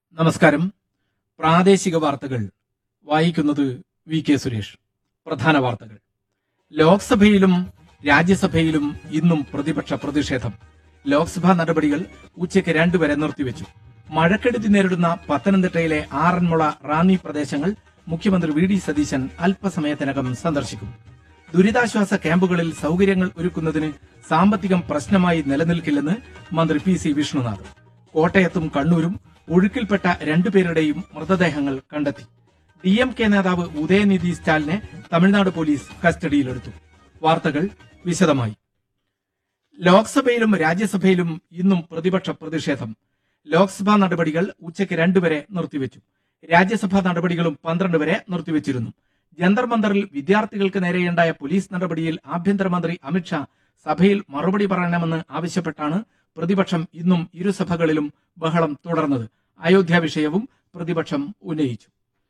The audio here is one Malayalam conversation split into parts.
നമസ്കാരം പ്രാദേശിക വാർത്തകൾ വായിക്കുന്നത് വി കെ സുരേഷ് പ്രധാന വാർത്തകൾ ലോക്സഭയിലും രാജ്യസഭയിലും ഇന്നും പ്രതിപക്ഷ പ്രതിഷേധം ലോക്സഭാ നടപടികൾ ഉച്ചയ്ക്ക് രണ്ടുവരെ നിർത്തിവെച്ചു മഴക്കെടുതി നേരിടുന്ന പത്തനംതിട്ടയിലെ ആറന്മുള റാന്നി പ്രദേശങ്ങൾ മുഖ്യമന്ത്രി വി ഡി സതീശൻ അല്പസമയത്തിനകം സന്ദർശിക്കും ദുരിതാശ്വാസ ക്യാമ്പുകളിൽ സൗകര്യങ്ങൾ ഒരുക്കുന്നതിന് സാമ്പത്തികം പ്രശ്നമായി നിലനിൽക്കില്ലെന്ന് മന്ത്രി പി സി വിഷ്ണുനാഥ് കോട്ടയത്തും കണ്ണൂരും ഒഴുക്കിൽപ്പെട്ട രണ്ടുപേരുടെയും മൃതദേഹങ്ങൾ കണ്ടെത്തി ഡി എം കെ നേതാവ് ഉദയനിധി സ്റ്റാലിനെ തമിഴ്നാട് പോലീസ് കസ്റ്റഡിയിലെടുത്തു വാർത്തകൾ വിശദമായി ലോക്സഭയിലും രാജ്യസഭയിലും ഇന്നും പ്രതിപക്ഷ പ്രതിഷേധം ലോക്സഭാ നടപടികൾ ഉച്ചയ്ക്ക് രണ്ടുവരെ നിർത്തിവെച്ചു രാജ്യസഭാ നടപടികളും പന്ത്രണ്ട് വരെ നിർത്തിവെച്ചിരുന്നു ജന്തർ മന്ദറിൽ വിദ്യാർത്ഥികൾക്ക് നേരെയുണ്ടായ പോലീസ് നടപടിയിൽ ആഭ്യന്തരമന്ത്രി അമിത്ഷാ സഭയിൽ മറുപടി പറയണമെന്ന് ആവശ്യപ്പെട്ടാണ് പ്രതിപക്ഷം ഇന്നും ഇരുസഭകളിലും ബഹളം തുടർന്നത് അയോധ്യ വിഷയവും പ്രതിപക്ഷം ഉന്നയിച്ചു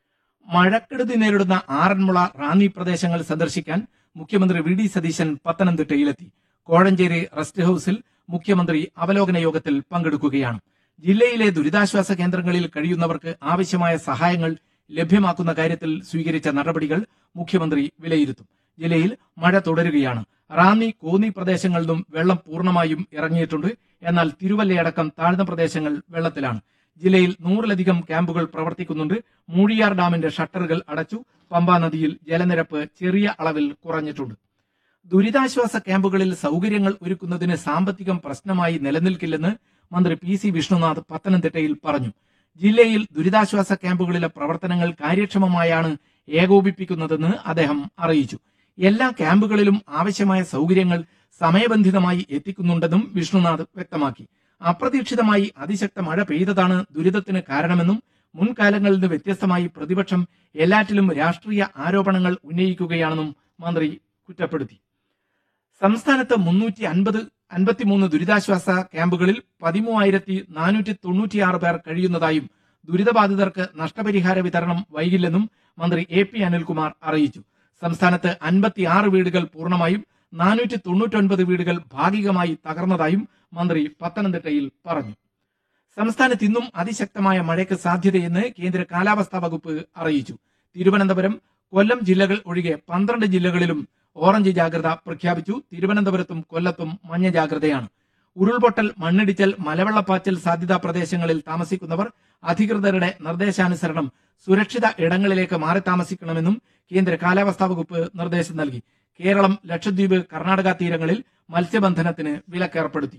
മഴക്കെടുതി നേരിടുന്ന ആറന്മുള റാന്നി പ്രദേശങ്ങൾ സന്ദർശിക്കാൻ മുഖ്യമന്ത്രി വി ഡി സതീശൻ പത്തനംതിട്ടയിലെത്തി കോഴഞ്ചേരി റെസ്റ്റ് ഹൌസിൽ മുഖ്യമന്ത്രി അവലോകന യോഗത്തിൽ പങ്കെടുക്കുകയാണ് ജില്ലയിലെ ദുരിതാശ്വാസ കേന്ദ്രങ്ങളിൽ കഴിയുന്നവർക്ക് ആവശ്യമായ സഹായങ്ങൾ ലഭ്യമാക്കുന്ന കാര്യത്തിൽ സ്വീകരിച്ച നടപടികൾ മുഖ്യമന്ത്രി വിലയിരുത്തും ജില്ലയിൽ മഴ തുടരുകയാണ് റാന്നി കോന്നി പ്രദേശങ്ങളിലും വെള്ളം പൂർണ്ണമായും ഇറങ്ങിയിട്ടുണ്ട് എന്നാൽ തിരുവല്ലയടക്കം താഴ്ന്ന പ്രദേശങ്ങൾ വെള്ളത്തിലാണ് ജില്ലയിൽ നൂറിലധികം ക്യാമ്പുകൾ പ്രവർത്തിക്കുന്നുണ്ട് മൂഴിയാർ ഡാമിന്റെ ഷട്ടറുകൾ അടച്ചു പമ്പാ നദിയിൽ ജലനിരപ്പ് ചെറിയ അളവിൽ കുറഞ്ഞിട്ടുണ്ട് ദുരിതാശ്വാസ ക്യാമ്പുകളിൽ സൗകര്യങ്ങൾ ഒരുക്കുന്നതിന് സാമ്പത്തികം പ്രശ്നമായി നിലനിൽക്കില്ലെന്ന് മന്ത്രി പി സി വിഷ്ണുനാഥ് പത്തനംതിട്ടയിൽ പറഞ്ഞു ജില്ലയിൽ ദുരിതാശ്വാസ ക്യാമ്പുകളിലെ പ്രവർത്തനങ്ങൾ കാര്യക്ഷമമായാണ് ഏകോപിപ്പിക്കുന്നതെന്ന് അദ്ദേഹം അറിയിച്ചു എല്ലാ ക്യാമ്പുകളിലും ആവശ്യമായ സൗകര്യങ്ങൾ സമയബന്ധിതമായി എത്തിക്കുന്നുണ്ടെന്നും വിഷ്ണുനാഥ് വ്യക്തമാക്കി അപ്രതീക്ഷിതമായി അതിശക്ത മഴ പെയ്തതാണ് ദുരിതത്തിന് കാരണമെന്നും മുൻകാലങ്ങളിൽ നിന്ന് വ്യത്യസ്തമായി പ്രതിപക്ഷം എല്ലാറ്റിലും രാഷ്ട്രീയ ആരോപണങ്ങൾ ഉന്നയിക്കുകയാണെന്നും മന്ത്രി കുറ്റപ്പെടുത്തി സംസ്ഥാനത്ത് മുന്നൂറ്റി അൻപത് അൻപത്തിമൂന്ന് ദുരിതാശ്വാസ ക്യാമ്പുകളിൽ പതിമൂവായിരത്തി നാനൂറ്റി തൊണ്ണൂറ്റിയാറ് പേർ കഴിയുന്നതായും ദുരിതബാധിതർക്ക് നഷ്ടപരിഹാര വിതരണം വൈകില്ലെന്നും മന്ത്രി എ പി അനിൽകുമാർ അറിയിച്ചു സംസ്ഥാനത്ത് അൻപത്തിയാറ് വീടുകൾ പൂർണ്ണമായും നാനൂറ്റി തൊണ്ണൂറ്റൊൻപത് വീടുകൾ ഭാഗികമായി തകർന്നതായും മന്ത്രി പത്തനംതിട്ടയിൽ പറഞ്ഞു സംസ്ഥാനത്ത് ഇന്നും അതിശക്തമായ മഴയ്ക്ക് സാധ്യതയെന്ന് കേന്ദ്ര കാലാവസ്ഥാ വകുപ്പ് അറിയിച്ചു തിരുവനന്തപുരം കൊല്ലം ജില്ലകൾ ഒഴികെ പന്ത്രണ്ട് ജില്ലകളിലും ഓറഞ്ച് ജാഗ്രത പ്രഖ്യാപിച്ചു തിരുവനന്തപുരത്തും കൊല്ലത്തും മഞ്ഞ ജാഗ്രതയാണ് ഉരുൾപൊട്ടൽ മണ്ണിടിച്ചൽ മലവെള്ളപ്പാച്ചൽ സാധ്യതാ പ്രദേശങ്ങളിൽ താമസിക്കുന്നവർ അധികൃതരുടെ നിർദ്ദേശാനുസരണം സുരക്ഷിത ഇടങ്ങളിലേക്ക് മാറി താമസിക്കണമെന്നും കേന്ദ്ര കാലാവസ്ഥാ വകുപ്പ് നിർദ്ദേശം നൽകി കേരളം ലക്ഷദ്വീപ് കർണാടക തീരങ്ങളിൽ മത്സ്യബന്ധനത്തിന് വിലക്കേർപ്പെടുത്തി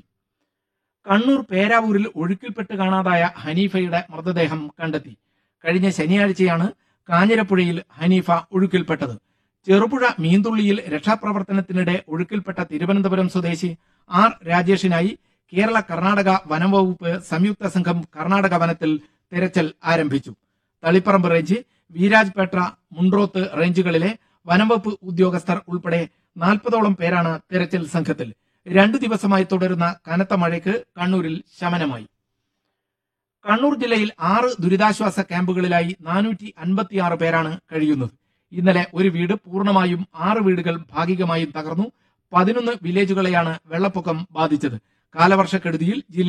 കണ്ണൂർ പേരാവൂരിൽ ഒഴുക്കിൽപ്പെട്ട് കാണാതായ ഹനീഫയുടെ മൃതദേഹം കണ്ടെത്തി കഴിഞ്ഞ ശനിയാഴ്ചയാണ് കാഞ്ഞിരപ്പുഴയിൽ ഹനീഫ ഒഴുക്കിൽപ്പെട്ടത് ചെറുപുഴ മീന്തുള്ളിയിൽ രക്ഷാപ്രവർത്തനത്തിനിടെ ഒഴുക്കിൽപ്പെട്ട തിരുവനന്തപുരം സ്വദേശി ആർ രാജേഷിനായി കേരള കർണാടക വനം വകുപ്പ് സംയുക്ത സംഘം കർണാടക വനത്തിൽ തെരച്ചിൽ ആരംഭിച്ചു തളിപ്പറമ്പ് റേഞ്ച് വീരാജ്പേട്ട മുണ്ട്രോത്ത് റേഞ്ചുകളിലെ വനംവകുപ്പ് ഉദ്യോഗസ്ഥർ ഉൾപ്പെടെ നാൽപ്പതോളം പേരാണ് തെരച്ചിൽ സംഘത്തിൽ രണ്ടു ദിവസമായി തുടരുന്ന കനത്ത മഴയ്ക്ക് കണ്ണൂരിൽ ശമനമായി കണ്ണൂർ ജില്ലയിൽ ആറ് ദുരിതാശ്വാസ ക്യാമ്പുകളിലായി നാനൂറ്റി അൻപത്തിയാറ് പേരാണ് കഴിയുന്നത് ഇന്നലെ ഒരു വീട് പൂർണ്ണമായും ആറ് വീടുകൾ ഭാഗികമായും തകർന്നു പതിനൊന്ന് വില്ലേജുകളെയാണ് വെള്ളപ്പൊക്കം ബാധിച്ചത് കാലവർഷക്കെടുതിയിൽ ജില്ലയിൽ